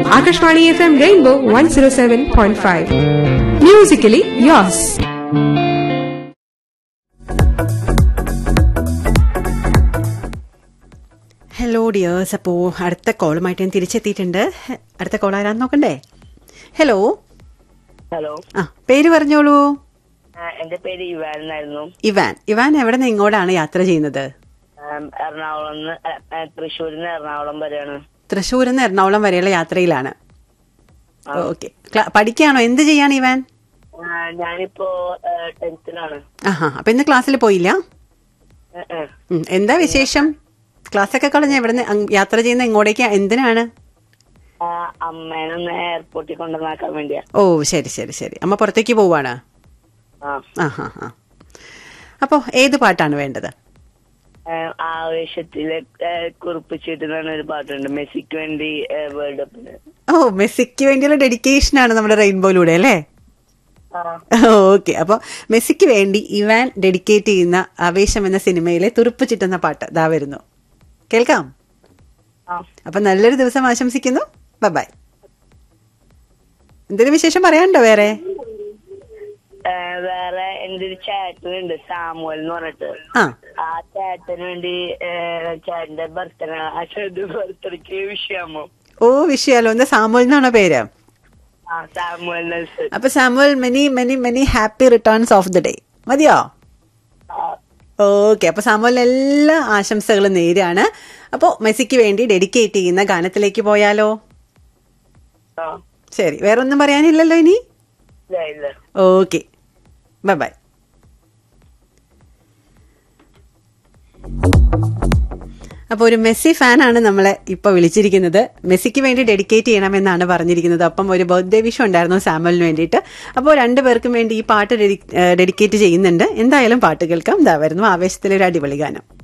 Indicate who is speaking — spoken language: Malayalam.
Speaker 1: Akashvani FM Rainbow 107.5. Musically yours.
Speaker 2: Hello dears അപ്പോൾ അടുത്ത കോളുമായിട്ട് ഞാൻ തിരിച്ചെത്തിയിട്ടുണ്ട് അടുത്ത കോൾ ആരാന്ന് നോക്കണ്ടേ ഹലോ
Speaker 3: ഹലോ
Speaker 2: ആ പേര് പറഞ്ഞോളൂ
Speaker 3: ആ, എന്റെ പേര് ഇവാൻ എന്നായിരുന്നു
Speaker 2: ഇവാൻ ഇവാൻ എവിടെ നിന്ന് ഇങ്ങോട്ടാണ് യാത്ര ചെയ്യുന്നത്
Speaker 3: ആം, എറണാകുളം നിന്ന് തൃശ്ശൂരിൽ നിന്ന് എറണാകുളം വരെയാണ്
Speaker 2: തൃശ്ശൂരിൽ നിന്ന് എറണാകുളം വരെയുള്ള യാത്രയിലാണ് ഓക്കെ പഠിക്കുകയാണോ എന്ത് ചെയ്യാണ് ഇവാൻ
Speaker 3: ആ, ഞാനിപ്പോ ടെൻത്തിലാണ്
Speaker 2: ആഹാ അപ്പൊ ഇന്ന് ക്ലാസ്സിൽ പോയില്ല ഉം, എന്താ വിശേഷം ക്ലാസ് ഒക്കെ കളഞ്ഞ എവിടെ നിന്ന് യാത്ര ചെയ്യുന്ന എങ്ങോട്ടേക്ക് എന്തിനാണ്
Speaker 3: അമ്മേനെ ഒന്ന് എയർപോർട്ടിൽ കൊണ്ടുവന്നാക്കാൻ വേണ്ടിയാ
Speaker 2: ഓ ശരി ശരി ശരി അമ്മ പുറത്തേക്ക് പോവാണ്
Speaker 3: ആ
Speaker 2: ആ ഹാ ഹാ അപ്പോൾ ഏത് പാട്ടാണ് വേണ്ടത്
Speaker 3: ആ, ആവേശത്തിലെ ആ, കുറിപ്പിച്ചിട്ട് എന്ന് ഒരു പാട്ടുണ്ട് മെസ്സിക്ക് വേണ്ടി വേൾഡ് കപ്പിന്
Speaker 2: ഓ മെസ്സിക്ക് വേണ്ടിയുള്ള ഡെഡിക്കേഷൻ ആണ് നമ്മുടെ റെയിൻബോയിലൂടെ അല്ലേ
Speaker 3: ആ,
Speaker 2: ഓക്കെ അപ്പോൾ മെസ്സിക്ക് വേണ്ടി ഇവാൻ ഡെഡിക്കേറ്റ് ചെയ്യുന്ന ആവേശം എന്ന സിനിമയിലെ തുറുപ്പ് ചുറ്റുന്ന പാട്ട് ദാ വരുന്നു കേൾക്കാം
Speaker 3: ആ.
Speaker 2: അപ്പൊ നല്ലൊരു ദിവസം ആശംസിക്കുന്നു ബൈ എന്തെങ്കിലും വിശേഷം പറയാനുണ്ടോ വേറെ
Speaker 3: ആ, വേറെ എന്റെ ഒരു ചേട്ടനുണ്ട് സാമുവൽ എന്ന് പറഞ്ഞിട്ട്
Speaker 2: ആ
Speaker 3: ആ ചേട്ടന് വേണ്ടി ആ, ചേട്ടന്റെ ബർത്ത്ഡേ ആ ചേട്ടന്റെ ബർത്ത്ഡേക്ക് വിഷയാമോ
Speaker 2: ഓ വിഷയാലോ എന്താ സാമുവൽ എന്നാണോ പേര്
Speaker 3: ആ സാമുവൽ നെൽസൺ
Speaker 2: അപ്പൊ Samuel many many many happy returns of the day മതിയോ
Speaker 3: ആ,
Speaker 2: ഓക്കെ അപ്പൊ സാമുവലിന് എല്ലാ ആശംസകളും നേരാണ് അപ്പോൾ മെസ്സിക്ക് വേണ്ടി ഡെഡിക്കേറ്റ് ചെയ്യുന്ന ഗാനത്തിലേക്ക് പോയാലോ
Speaker 3: ആ,
Speaker 2: ശരി വേറെ ഒന്നും പറയാനില്ലല്ലോ ഇനി
Speaker 3: ഇല്ല ഇല്ല
Speaker 2: ഓക്കെ ബൈ ബൈ അപ്പോൾ ഒരു മെസ്സി ഫാനാണ് നമ്മളെ ഇപ്പോൾ വിളിച്ചിരിക്കുന്നത് മെസ്സിക്ക് വേണ്ടി ഡെഡിക്കേറ്റ് ചെയ്യണമെന്നാണ് പറഞ്ഞിരിക്കുന്നത് അപ്പം ഒരു ബർത്ത്ഡേ വിഷ് ഉണ്ടായിരുന്നു സാമുവലിന് വേണ്ടിയിട്ട് അപ്പോൾ രണ്ടുപേർക്കും വേണ്ടി ഈ പാട്ട് ഡെഡിക്കേറ്റ് ചെയ്യുന്നുണ്ട് എന്തായാലും പാട്ട് കേൾക്കാം ഇതാ വരുന്നു ആവേശത്തിലെ ഒരു അടിപൊളി ഗാനം